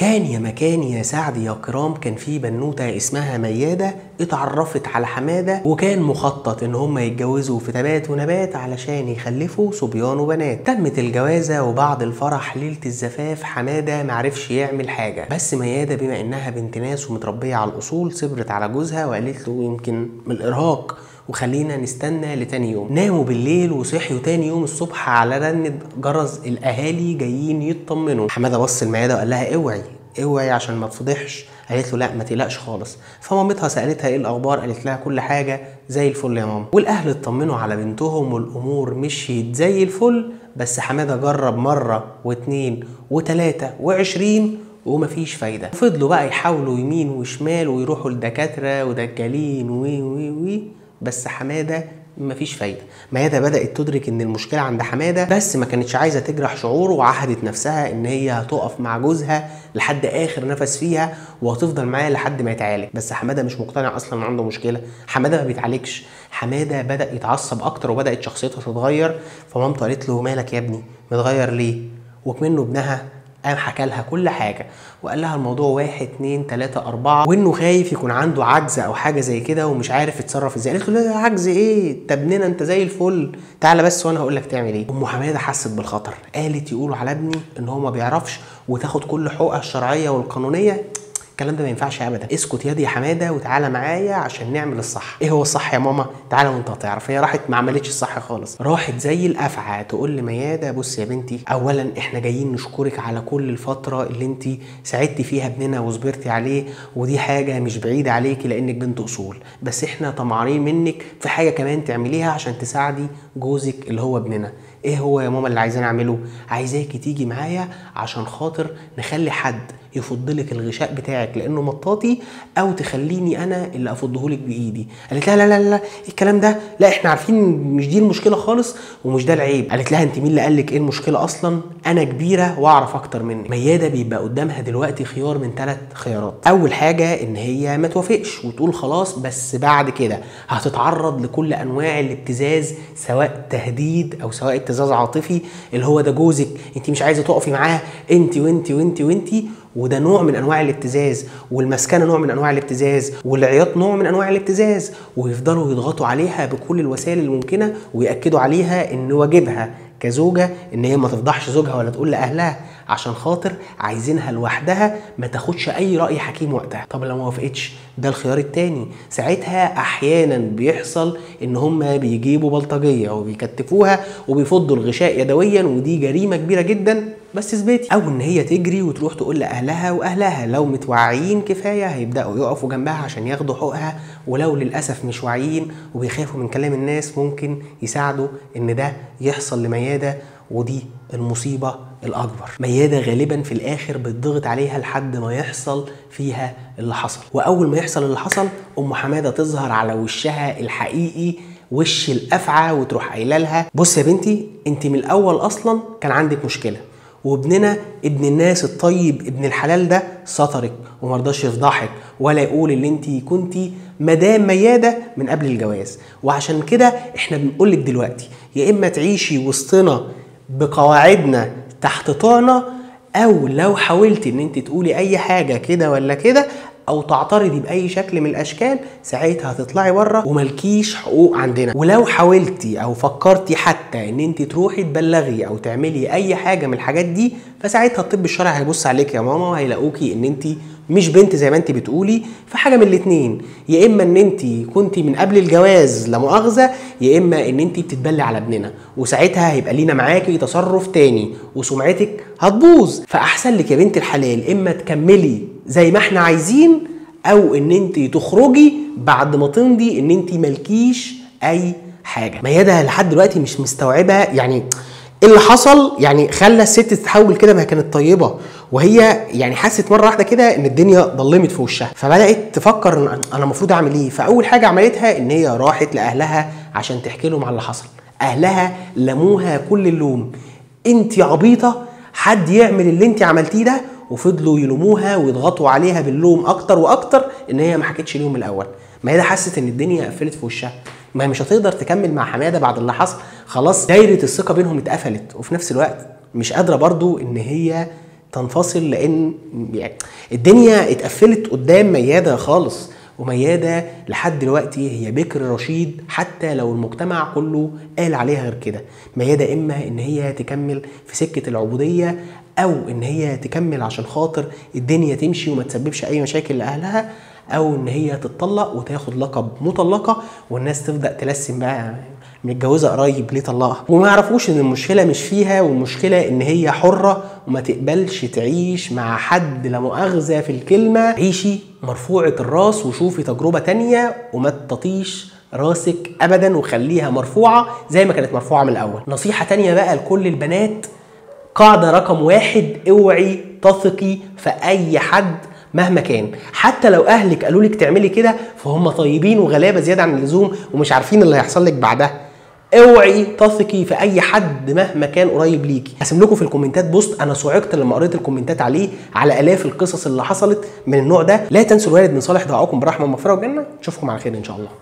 كان يا مكان يا سعد يا كرام كان في بنوته اسمها مياده اتعرفت على حماده وكان مخطط ان هم يتجوزوا في تبات ونبات علشان يخلفوا صبيان وبنات تمت الجوازه وبعد الفرح ليله الزفاف حماده معرفش يعمل حاجه بس مياده بما انها بنت ناس ومتربيه على الاصول صبرت على جوزها وقالت له يمكن من الارهاق وخلينا نستنى لتاني يوم ناموا بالليل وصحيوا تاني يوم الصبح على رنة جرس الاهالي جايين يطمنوا حماده بص المياده وقال لها اوعي اوعي عشان ما تفضحش قالت له لا ما تقلقش خالص فمامتها سالتها ايه الاخبار قالت لها كل حاجه زي الفل يا ماما والاهل اطمنوا على بنتهم والامور مشيت زي الفل بس حماده جرب مره واتنين وتلاته وعشرين ومفيش فايده فضلوا بقى يحاولوا يمين وشمال ويروحوا لدكاتره ودجالين وي وي وي بس حماده مفيش فايده ميادة بدات تدرك ان المشكله عند حماده بس ما كانتش عايزه تجرح شعوره وعهدت نفسها ان هي هتقف مع جوزها لحد اخر نفس فيها وهتفضل معاه لحد ما يتعالج بس حماده مش مقتنع اصلا ان عنده مشكله حماده ما بيتعالجش حماده بدا يتعصب اكتر وبدات شخصيته تتغير فمامته قالت له مالك يا ابني متغير ليه وكمنه ابنها قام حكى لها كل حاجة وقال لها الموضوع واحد اتنين تلاتة أربعة وإنه خايف يكون عنده عجز أو حاجة زي كده ومش عارف يتصرف إزاي قالت له لا عجز إيه؟ أنت ابننا أنت زي الفل تعالى بس وأنا هقول لك تعمل إيه أم حمادة حست بالخطر قالت يقولوا على ابني إن هو ما بيعرفش وتاخد كل حقوقها الشرعية والقانونية الكلام ده ما ينفعش ابدا اسكت يا دي يا حماده وتعالى معايا عشان نعمل الصح ايه هو الصح يا ماما تعالى وانت هتعرف هي راحت ما عملتش الصح خالص راحت زي الافعى تقول لمياده بص يا بنتي اولا احنا جايين نشكرك على كل الفتره اللي انت ساعدتي فيها ابننا وصبرتي عليه ودي حاجه مش بعيده عليكي لانك بنت اصول بس احنا طمعانين منك في حاجه كمان تعمليها عشان تساعدي جوزك اللي هو ابننا ايه هو يا ماما اللي عايزين اعمله عايزاكي تيجي معايا عشان خاطر نخلي حد يفضلك الغشاء بتاعك لانه مطاطي او تخليني انا اللي افضهولك بايدي قالت لها لا لا لا الكلام ده لا احنا عارفين مش دي المشكله خالص ومش ده العيب قالت لها انت مين اللي قالك ايه المشكله اصلا انا كبيره واعرف اكتر منك مياده بيبقى قدامها دلوقتي خيار من ثلاث خيارات اول حاجه ان هي ما توافقش وتقول خلاص بس بعد كده هتتعرض لكل انواع الابتزاز سواء تهديد او سواء ابتزاز عاطفي اللي هو ده جوزك انت مش عايزه تقفي معاه انت وانت وانت وانت وده نوع من انواع الابتزاز والمسكنه نوع من انواع الابتزاز والعياط نوع من انواع الابتزاز ويفضلوا يضغطوا عليها بكل الوسائل الممكنه وياكدوا عليها ان واجبها كزوجه ان هي ما تفضحش زوجها ولا تقول لاهلها عشان خاطر عايزينها لوحدها ما تاخدش اي راي حكيم وقتها طب لو ما وافقتش ده الخيار التاني ساعتها احيانا بيحصل ان هم بيجيبوا بلطجيه وبيكتفوها وبيفضوا الغشاء يدويا ودي جريمه كبيره جدا بس اثبتي او ان هي تجري وتروح تقول لاهلها واهلها لو متوعيين كفايه هيبداوا يقفوا جنبها عشان ياخدوا حقوقها ولو للاسف مش واعيين وبيخافوا من كلام الناس ممكن يساعدوا ان ده يحصل لمياده ودي المصيبه الاكبر مياده غالبا في الاخر بتضغط عليها لحد ما يحصل فيها اللي حصل واول ما يحصل اللي حصل ام حماده تظهر على وشها الحقيقي وش الافعى وتروح قايله لها بص يا بنتي انت من الاول اصلا كان عندك مشكله وابننا ابن الناس الطيب ابن الحلال ده سترك ومرضاش يفضحك ولا يقول ان انت كنتي مدام مياده من قبل الجواز وعشان كده احنا بنقول لك دلوقتي يا اما تعيشي وسطنا بقواعدنا تحت طعنا او لو حاولتي ان انت تقولي اي حاجه كده ولا كده او تعترضي باي شكل من الاشكال ساعتها هتطلعي بره وملكيش حقوق عندنا ولو حاولتي او فكرتي حتى ان انت تروحي تبلغي او تعملي اي حاجه من الحاجات دي فساعتها الطب الشرعي هيبص عليك يا ماما وهيلاقوكي ان انت مش بنت زي ما انت بتقولي فحاجه من الاتنين يا اما ان انت كنت من قبل الجواز لا مؤاخذه يا اما ان انت بتتبلي على ابننا وساعتها هيبقى لينا معاكي تصرف تاني وسمعتك هتبوظ فاحسن لك يا بنت الحلال اما تكملي زي ما احنا عايزين او ان انت تخرجي بعد ما تمضي ان انت مالكيش اي حاجه ميادة لحد دلوقتي مش مستوعبه يعني اللي حصل يعني خلى الست تتحول كده ما هي كانت طيبه وهي يعني حست مره واحده كده ان الدنيا ضلمت في وشها فبدات تفكر ان انا المفروض اعمل ايه فاول حاجه عملتها ان هي راحت لاهلها عشان تحكي لهم على اللي حصل اهلها لموها كل اللوم انت عبيطه حد يعمل اللي انت عملتيه ده وفضلوا يلوموها ويضغطوا عليها باللوم اكتر واكتر ان هي ما حكتش ليهم من الاول ما هي حست ان الدنيا قفلت في وشها ما هي مش هتقدر تكمل مع حماده بعد اللي حصل خلاص دايره الثقه بينهم اتقفلت وفي نفس الوقت مش قادره برضو ان هي تنفصل لان يعني الدنيا اتقفلت قدام مياده خالص وميادة لحد دلوقتي هي بكر رشيد حتى لو المجتمع كله قال عليها غير كده ميادة إما إن هي تكمل في سكة العبودية أو إن هي تكمل عشان خاطر الدنيا تمشي وما تسببش أي مشاكل لأهلها أو إن هي تتطلق وتاخد لقب مطلقة والناس تبدأ تلسم بقى متجوزه قريب ليه طلقها وما يعرفوش ان المشكله مش فيها والمشكله ان هي حره وما تقبلش تعيش مع حد لا مؤاخذه في الكلمه عيشي مرفوعه الراس وشوفي تجربه تانية وما تطيش راسك ابدا وخليها مرفوعه زي ما كانت مرفوعه من الاول نصيحه تانية بقى لكل البنات قاعده رقم واحد اوعي تثقي في اي حد مهما كان حتى لو اهلك قالوا لك تعملي كده فهم طيبين وغلابه زياده عن اللزوم ومش عارفين اللي هيحصل لك بعدها اوعي تثقي في اي حد مهما كان قريب ليكي هسيب لكم في الكومنتات بوست انا صعقت لما قريت الكومنتات عليه على الاف القصص اللي حصلت من النوع ده لا تنسوا الوالد من صالح دعاءكم برحمه ومغفره وجنه اشوفكم على خير ان شاء الله